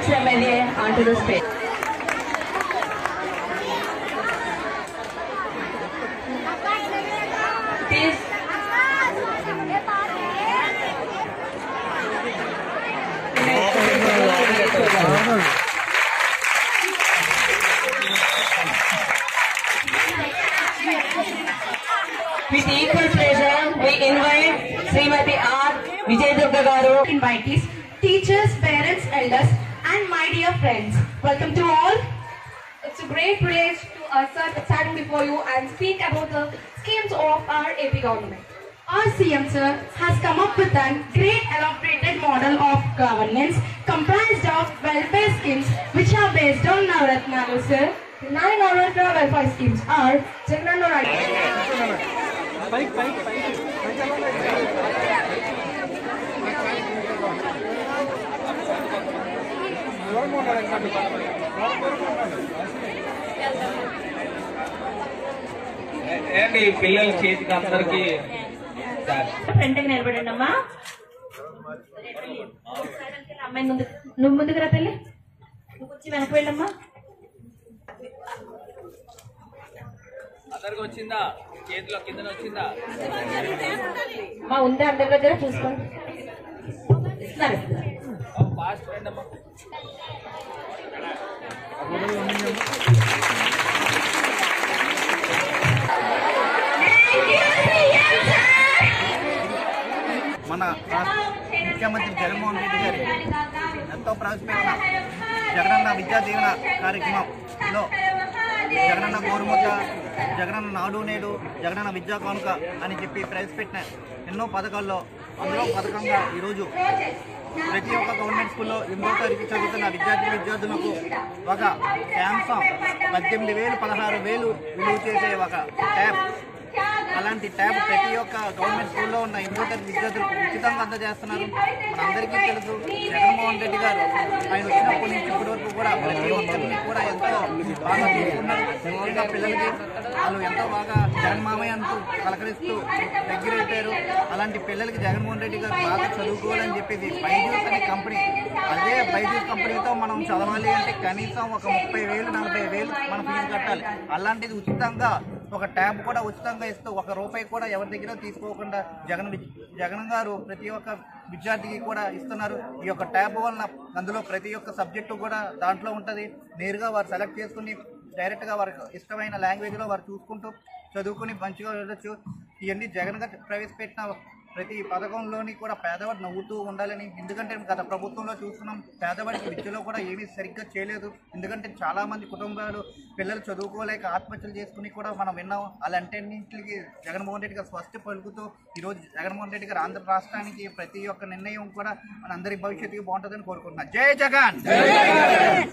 ex-MLA onto the stage. Please With equal pleasure, we invite Srimati R. Vijay Durga Garu. invitees, teachers, parents, elders, and my dear friends. Welcome to all. It's a great privilege to us sir, stand before you and speak about the schemes of our AP government. Our CM sir has come up with a great elaborated model of governance comprised of welfare schemes which are based on Navratnalu sir. The nine Navratna welfare schemes are Jagannath Right. ఏంటి పిల్లల చేతికి అందరికి front కి నిలబడండి అమ్మా అమ్మాయి ముందు నువ్వు ముందుకు రా తల్లి నువ్వు వచ్చి వెనక్కి వెళ్ళమ్మా అందరికి వచ్చిందా చేతిలో కింద వచ్చిందా మా ఉందా అందరి దగ్గర చూసుకోండి ఇస్తున్నారు ఫాస్ట్ రండి అమ్మా మన రాష్ట్ర ముఖ్యమంత్రి జగన్మోహన్ రెడ్డి గారి ఎంతో ప్రవేశపెట్టిన జగనన్న విద్యా దీవెన కార్యక్రమంలో జగనన్న గోరుముద్ద జగనన్న నాడు నేడు జగనన్న విద్యా కానుక అని చెప్పి ప్రవేశపెట్టిన ఎన్నో పథకాల్లో అందులో పథకంగా ఈరోజు ప్రతి ఒక్క గవర్నమెంట్ స్కూల్లో ఎనిమిదో తరగతి చదువుతున్న విద్యార్థి విద్యార్థులకు ఒక శాంసంగ్ పద్దెనిమిది వేలు పదహారు వేలు విలువ చేసే ఒక ట్యాబ్ అలాంటి ట్యాబ్ ప్రతి ఒక్క గవర్నమెంట్ స్కూల్లో ఉన్న ఎనిమిదో తరగతి విద్యార్థులకు ఉచితంగా అందజేస్తున్నారు మనందరికీ తెలుసు జగన్మోహన్ రెడ్డి గారు ఆయన వచ్చినప్పటి నుంచి ఇప్పటి వరకు కూడా ప్రతి ఒక్కరిని కూడా ఎంతో బాగా చూసుకున్నారు ముఖ్యంగా పిల్లలకి వాళ్ళు ఎంతో బాగా జగన్మామయ్య అంటూ పలకరిస్తూ దగ్గరైపోయారు అలాంటి పిల్లలకి జగన్మోహన్ రెడ్డి గారు బాగా చదువుకోవాలని చెప్పేసి బైజూస్ అనే కంపెనీ అదే బైజూస్ కంపెనీతో మనం చదవాలి అంటే కనీసం ఒక ముప్పై వేలు నలభై వేలు మనం ఫీజు కట్టాలి అలాంటిది ఉచితంగా ఒక ట్యాబ్ కూడా ఉచితంగా ఇస్తూ ఒక రూపాయి కూడా ఎవరి దగ్గర తీసుకోకుండా జగన్ విజ్- జగన్ గారు ప్రతి ఒక్క విద్యార్థికి కూడా ఇస్తున్నారు ఈ యొక్క ట్యాబ్ వలన అందులో ప్రతి ఒక్క సబ్జెక్టు కూడా దాంట్లో ఉంటుంది నేరుగా వారు సెలెక్ట్ చేసుకుని డైరెక్ట్గా వారికి ఇష్టమైన లాంగ్వేజ్లో వారు చూసుకుంటూ చదువుకుని మంచిగా వెళ్ళొచ్చు ఇవన్నీ జగన్ గారు ప్రవేశపెట్టిన ప్రతి పథకంలోని కూడా పేదవాడు నవ్వుతూ ఉండాలని ఎందుకంటే గత ప్రభుత్వంలో చూస్తున్నాం పేదవాడికి విద్యలో కూడా ఏమీ సరిగ్గా చేయలేదు ఎందుకంటే చాలా మంది కుటుంబాలు పిల్లలు చదువుకోలేక ఆత్మహత్యలు చేసుకుని కూడా మనం విన్నాం అలాంటిన్నింటికి జగన్మోహన్ రెడ్డి గారు స్వస్తి పలుకుతూ ఈరోజు జగన్మోహన్ రెడ్డి గారు ఆంధ్ర రాష్ట్రానికి ప్రతి ఒక్క నిర్ణయం కూడా మన అందరి భవిష్యత్తుకి బాగుంటుందని కోరుకుంటున్నాం జై జగన్